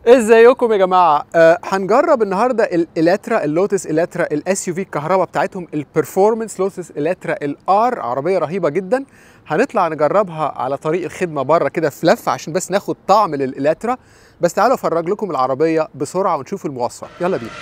ازيكم يا جماعه آه هنجرب النهارده الالاترا اللوتس الاترا الاس يو في الكهرباء بتاعتهم البرفورمانس لوتس الاترا الار عربيه رهيبه جدا هنطلع نجربها على طريق الخدمه بره كده في لفه عشان بس ناخد طعم للالاترا بس تعالوا افرج لكم العربيه بسرعه ونشوف المواصفات يلا بينا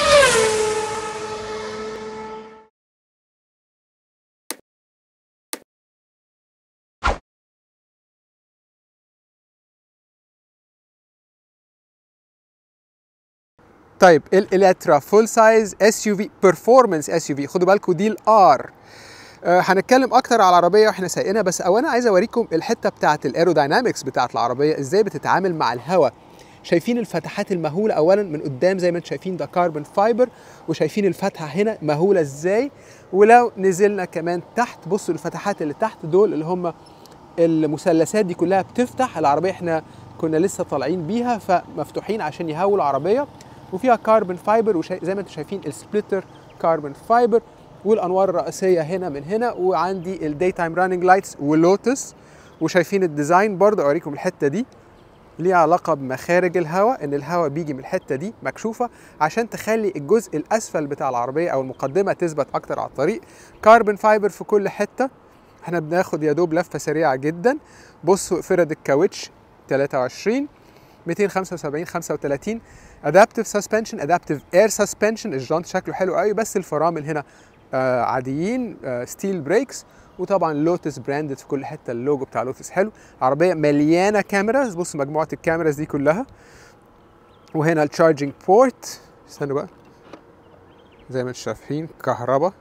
طيب الالاترا فول سايز اس يو في بيرفورمانس اس يو في خدوا بالكم دي الار آه هنتكلم اكتر على العربيه واحنا سايقينها بس اولا عايز اوريكم الحته بتاعه الايروداينامكس بتاعه العربيه ازاي بتتعامل مع الهواء شايفين الفتحات المهوله اولا من قدام زي ما انتم شايفين ده كاربون فايبر وشايفين الفتحه هنا مهوله ازاي ولو نزلنا كمان تحت بصوا الفتحات اللي تحت دول اللي هم المثلثات دي كلها بتفتح العربيه احنا كنا لسه طالعين بيها فمفتوحين عشان يهووا العربيه وفيها كاربون فايبر وزي ما انتم شايفين السبليتر كاربون فايبر والانوار الرئيسيه هنا من هنا وعندي الداي تايم راننج لايتس ولوتس وشايفين الديزاين برضه اوريكم الحته دي ليها علاقه بمخارج الهواء ان الهواء بيجي من الحته دي مكشوفه عشان تخلي الجزء الاسفل بتاع العربيه او المقدمه تثبت اكتر على الطريق كاربون فايبر في كل حته احنا بناخد يا دوب لفه سريعه جدا بصوا فرد الكاوتش 23 275 35 ادابتيف سسبنشن ادابتيف اير سسبنشن الجانت شكله حلو قوي بس الفرامل هنا آه عاديين آه ستيل بريكس وطبعا لوتس براندد في كل حته اللوجو بتاع لوتس حلو عربيه مليانه كاميراز بص مجموعه الكاميراز دي كلها وهنا التشارجنج بورت استنوا بقى زي ما انتم شايفين كهرباء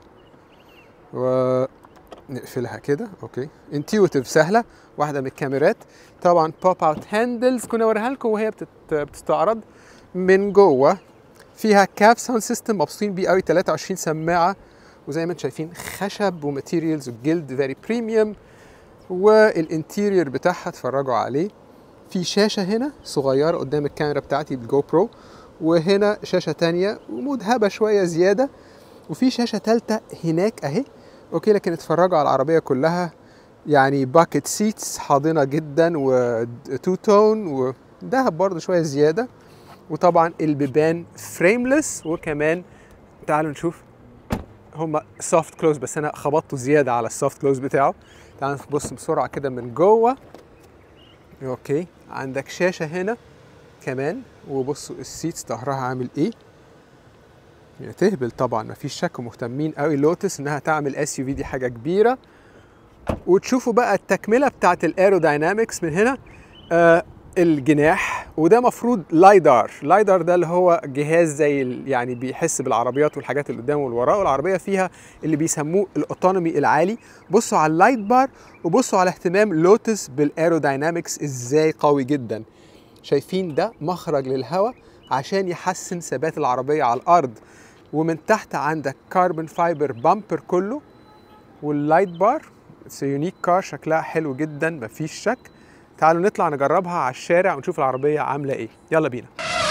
ونقفلها كده اوكي انتيوتيف سهله واحده من الكاميرات طبعا بوب اوت هاندلز كنا وريها لكم وهي بتت... بتستعرض من جوه فيها كاب ساوند سيستم مبسوطين بيه قوي 23 سماعه وزي ما انتم شايفين خشب وماتيريالز وجلد فيري بريميوم والانتيريور بتاعها اتفرجوا عليه في شاشه هنا صغيره قدام الكاميرا بتاعتي بالجو برو وهنا شاشه تانية ومذهبه شويه زياده وفي شاشه ثالثه هناك اهي اوكي لكن اتفرجوا على العربيه كلها يعني باكيت سيتس حاضنه جدا وتو تون ودهب برضه شويه زياده وطبعا البيبان فريملس وكمان تعالوا نشوف هما سوفت كلوز بس انا خبطته زياده على السوفت كلوز بتاعه تعالوا نبص بسرعه كده من جوه اوكي عندك شاشه هنا كمان وبصوا السيتس ظهرها عامل ايه يعني تهبل طبعا مفيش شك مهتمين قوي لوتس انها تعمل اس يو في دي حاجه كبيره وتشوفوا بقى التكمله بتاعت الايروداينامكس من هنا آه الجناح وده مفروض لايدار لايدار ده اللي هو جهاز زي يعني بيحس بالعربيات والحاجات اللي قدام والوراء والعربيه فيها اللي بيسموه الاوتونومي العالي بصوا على اللايت بار وبصوا على اهتمام لوتس بالايروداينامكس ازاي قوي جدا شايفين ده مخرج للهواء عشان يحسن ثبات العربيه على الارض ومن تحت عندك كاربون فايبر بامبر كله واللايت بار اتس يونيك كار شكلها حلو جدا مفيش شك تعالوا نطلع نجربها على الشارع ونشوف العربية عاملة ايه يلا بينا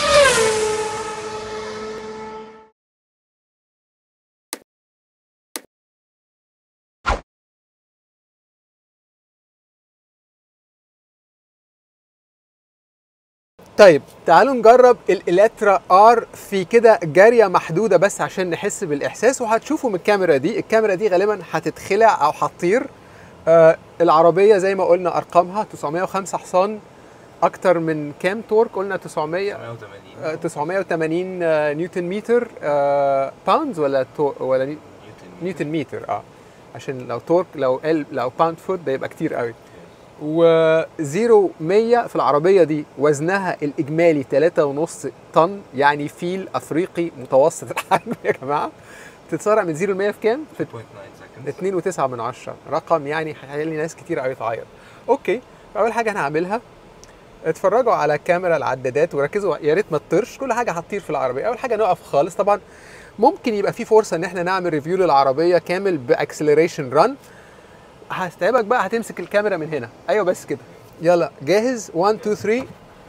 طيب تعالوا نجرب الالاترا ار في كده جاريه محدوده بس عشان نحس بالاحساس وهتشوفوا من الكاميرا دي الكاميرا دي غالبا هتتخلع او هتطير آه العربيه زي ما قلنا ارقامها 905 حصان اكتر من كام تورك قلنا 900 980 آه 980 آه نيوتن متر آه باوندز ولا تو ولا نيوتن, نيوتن متر اه عشان لو تورك لو ال لو باوند فوت ده يبقى كتير قوي وزيرو 100 في العربيه دي وزنها الاجمالي 3.5 طن يعني فيل افريقي متوسط الحجم يا جماعه تتسارع من 0 ل 100 في كام؟ في 2.9 2.9 من 10 رقم يعني هيخلي ناس كتير قوي تعيط اوكي اول حاجه انا هعملها اتفرجوا على كاميرا العدادات وركزوا يا ريت ما تطيرش كل حاجه هتطير في العربيه اول حاجه نقف خالص طبعا ممكن يبقى في فرصه ان احنا نعمل ريفيو للعربيه كامل باكسلريشن ران هستعبك بقى هتمسك الكاميرا من هنا ايوه بس كده يلا جاهز 1 2 3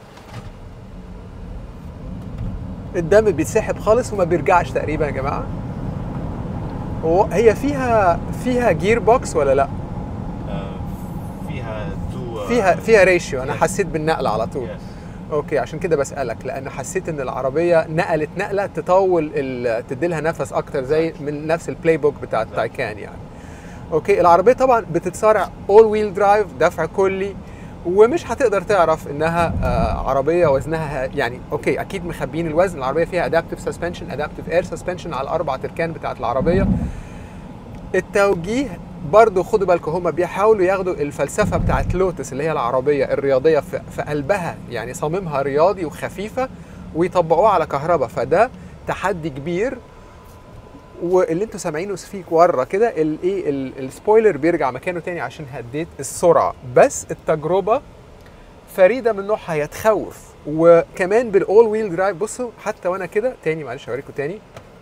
الدم بيتسحب خالص وما بيرجعش تقريبا يا جماعه هو هي فيها فيها جير بوكس ولا لا فيها تو فيها فيها ريشيو انا Yes. حسيت بالنقل على طول اوكي عشان كده بسالك لان حسيت ان العربيه نقلت نقله تطول ال- تدي لها نفس اكتر زي من نفس البلاي بوك بتاع التايكان يعني اوكي العربيه طبعا بتتصارع اول ويل درايف دفع كلي ومش هتقدر تعرف انها آه، عربيه وزنها يعني اوكي اكيد مخبيين الوزن العربيه فيها ادابتيف سسبنشن ادابتيف اير سسبنشن على الاربع تركان بتاعت العربيه التوجيه برضو خدوا بالكم هم بيحاولوا ياخدوا الفلسفه بتاعت لوتس اللي هي العربيه الرياضيه في في قلبها يعني صميمها رياضي وخفيفه ويطبقوها على كهرباء فده تحدي كبير واللي انتوا سامعينه فيك ورا كده الايه ال- السبويلر بيرجع مكانه تاني عشان هديت السرعه بس التجربه فريده من نوعها هي تخوف وكمان بالاول ويل درايف بصوا حتى وانا كده تاني معلش اوريكم تاني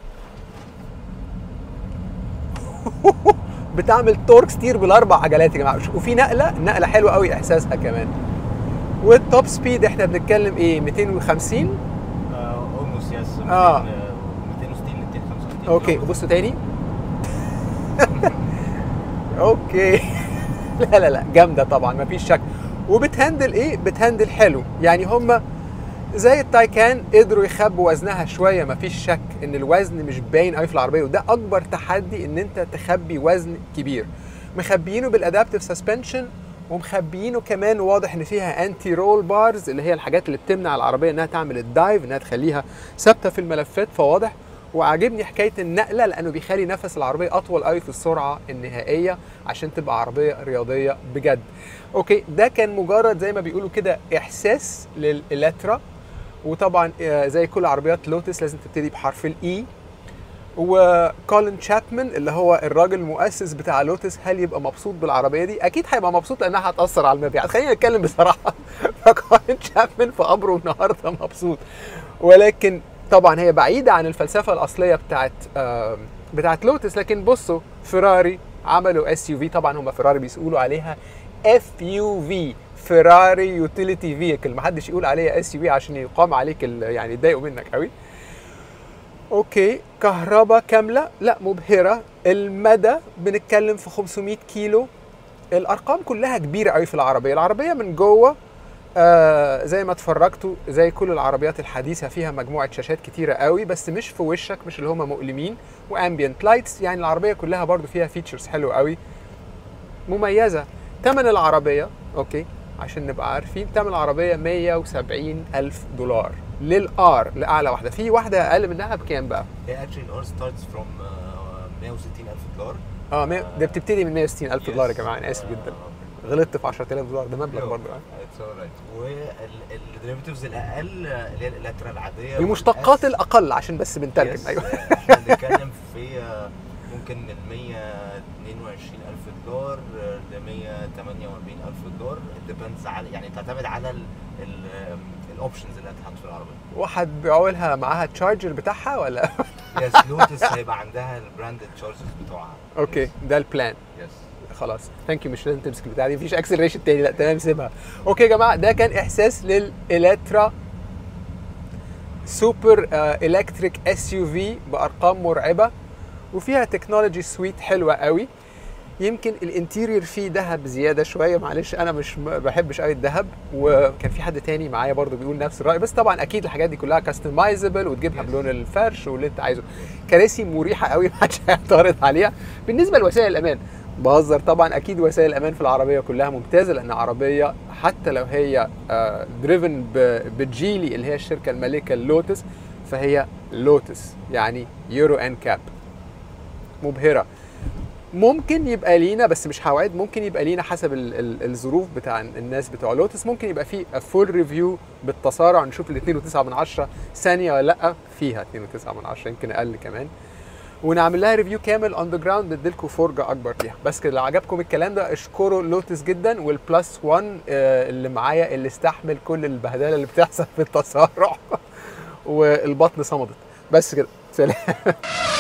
بتعمل تورك ستير بالاربع عجلات يا جماعه وفي نقله نقله حلوه قوي احساسها كمان والتوب سبيد احنا بنتكلم ايه 250 اولموست يس آه. 260 ل 265 اوكي بصوا تاني اوكي لا لا لا جامده طبعا مفيش شك وبتهندل ايه بتهندل حلو يعني هم زي التايكان قدروا يخبوا وزنها شويه مفيش شك ان الوزن مش باين قوي في العربيه وده اكبر تحدي ان انت تخبي وزن كبير مخبيينه بالادابتيف سسبنشن ومخبيينه كمان واضح ان فيها انتي رول بارز اللي هي الحاجات اللي بتمنع العربيه انها تعمل الدايف انها تخليها ثابته في الملفات فواضح وعاجبني حكايه النقله لانه بيخلي نفس العربيه اطول قوي في السرعه النهائيه عشان تبقى عربيه رياضيه بجد اوكي ده كان مجرد زي ما بيقولوا كده احساس للالكترا وطبعا آه، زي كل عربيات لوتس لازم تبتدي بحرف الاي وكولين تشابمان اللي هو الراجل المؤسس بتاع لوتس هل يبقى مبسوط بالعربيه دي؟ اكيد هيبقى مبسوط لانها هتاثر على المبيعات، خلينا نتكلم بصراحه فكولين تشابمان في قبره النهارده مبسوط ولكن طبعا هي بعيده عن الفلسفه الاصليه بتاعت آه، بتاعت لوتس لكن بصوا فيراري عملوا اس يو في طبعا هم فيراري بيقولوا عليها اف يو في فيراري يوتيليتي فيكل ما حدش يقول عليها اس يو في عشان يقام عليك ال- يعني يتضايقوا منك قوي اوكي كهرباء كامله لا مبهره المدى بنتكلم في 500 كيلو الارقام كلها كبيره قوي في العربيه العربيه من جوه آه زي ما اتفرجتوا زي كل العربيات الحديثه فيها مجموعه شاشات كتيره قوي بس مش في وشك مش اللي هم مؤلمين وامبيانت لايتس يعني العربيه كلها برضو فيها فيتشرز حلوه قوي مميزه ثمن العربيه اوكي عشان نبقى عارفين ثمن العربيه 170 الف دولار للار لاعلى واحده في واحده اقل منها بكام بقى هي actually الار ستارتس فروم 160 الف دولار اه مية- ده بتبتدي من 160 الف دولار يا جماعه انا اسف جدا غلطت في 10000 دولار ده مبلغ برضه يعني. اتس اورايت والديريفيتيفز الاقل اللي هي الالكترا العاديه المشتقات الاقل عشان بس بنترجم Yes. ايوه احنا بنتكلم في آه، ممكن من 122 الف دولار ل 148 الف دولار ديبندز على يعني تعتمد على الاوبشنز اللي هتتحط في العربيه واحد بيعوا لها معاها التشارجر بتاعها ولا يس لوتس هيبقى عندها البراندد تشارجز بتوعها اوكي ده البلان يس خلاص ثانك يو مش لازم تمسك البتاع دي مفيش اكسلريشن تاني لا تمام سيبها اوكي يا جماعه ده كان احساس للالكترا سوبر الكتريك اس يو في بارقام مرعبه وفيها تكنولوجي سويت حلوه قوي يمكن الانتيريور فيه ذهب زياده شويه معلش انا مش ما بحبش قوي الذهب وكان في حد تاني معايا برضو بيقول نفس الراي بس طبعا اكيد الحاجات دي كلها كاستمايزبل وتجيبها Yes. بلون الفرش واللي انت عايزه كراسي مريحه قوي ما حدش هيعترض عليها بالنسبه لوسائل الامان بهزر طبعا اكيد وسائل الامان في العربيه كلها ممتازه لان عربيه حتى لو هي دريفن بجيلي اللي هي الشركه المالكه اللوتس فهي لوتس يعني يورو ان كاب مبهره ممكن يبقى لينا بس مش هوعد ممكن يبقى لينا حسب ال ال الظروف بتاع الناس بتوع لوتس ممكن يبقى في فول ريفيو بالتسارع نشوف ال 2.9 من 10 ثانيه ولا لا فيها 2.9 من 10 يمكن اقل كمان ونعمل لها ريفيو كامل اون ذا جراوند نديلكم فرجه اكبر فيها بس كده لو عجبكم الكلام ده اشكروا لوتس جدا والبلس 1 آه، اللي معايا اللي استحمل كل البهدله اللي بتحصل في التسارع والبطن صمدت بس كده سلام